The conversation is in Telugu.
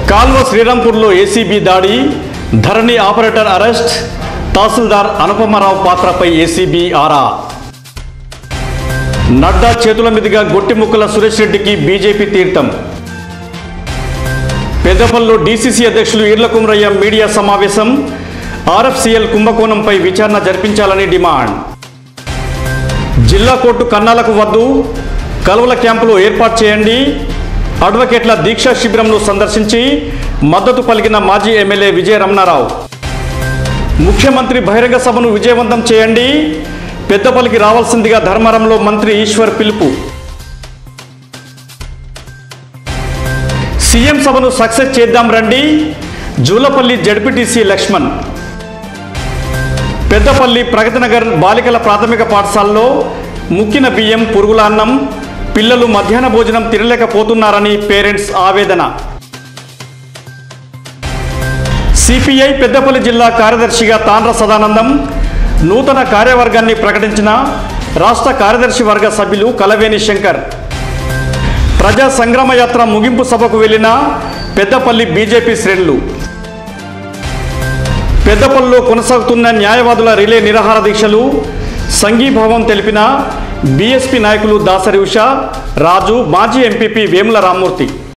కాల్వ శ్రీరాంపూర్లో ఏసీబీ దాడి ధరణి ఆపరేటర్ అరెస్ట్ తహసీల్దార్ అనుపమారావు పాత్రపై ఏసీబీ ఆరా నడ్డా చేతుల మీదుగా గొట్టిముక్కల సురేష్ రెడ్డికి బీజేపీ తీర్థం పెద్దపల్లిలో డీసీసీ అధ్యక్షులు ఈర్లకుమరయ్య మీడియా సమావేశం ఆర్ఎఫ్సిఎల్ కుంభకోణంపై విచారణ జరిపించాలని డిమాండ్ జిల్లా కోర్టు కన్నాలకు వద్దు కలువల క్యాంపులు ఏర్పాటు చేయండి అడ్వకేట్ల దీక్షా శిబిరంను సందర్శించి మద్దతు పలికిన మాజీ ఎమ్మెల్యే విజయ రమణారావు ముఖ్యమంత్రి బహిరంగ సభను విజయవంతం చేయండి పెద్దపల్లికి రావాల్సిందిగా ధర్మవరంలో మంత్రి ఈశ్వర్ పిలుపు సీఎం సభను సక్సెస్ చేద్దాం రండి జూలపల్లి జడ్పీటీసీ లక్ష్మణ్ పెద్దపల్లి ప్రగతినగర్ బాలికల ప్రాథమిక పాఠశాలలో ముక్కిన బియ్యం పురుగుల అన్నం పిల్లలు మధ్యాహ్న భోజనం తినలేకపోతున్నారని పేరెంట్స్ ఆవేదన సిపిఐ పెద్దపల్లి జిల్లా కార్యదర్శిగా తాండ్ర సదానందం నూతన కార్యవర్గాన్ని ప్రకటించిన రాష్ట్ర కార్యదర్శి వర్గ సభ్యులు కలవేని శంకర్ ప్రజా సంగ్రామ యాత్ర ముగింపు సభకు వెళ్లిన పెద్దపల్లి బీజేపీ శ్రేణులు పెద్దపల్లిలో కొనసాగుతున్న న్యాయవాదుల రిలే నిరాహార దీక్షలు సంఘీభావం తెలిపిన బీఎస్పీ నాయకులు దాసరి ఉష రాజు మాజీ ఎంపీపీ వేముల రామ్మూర్తి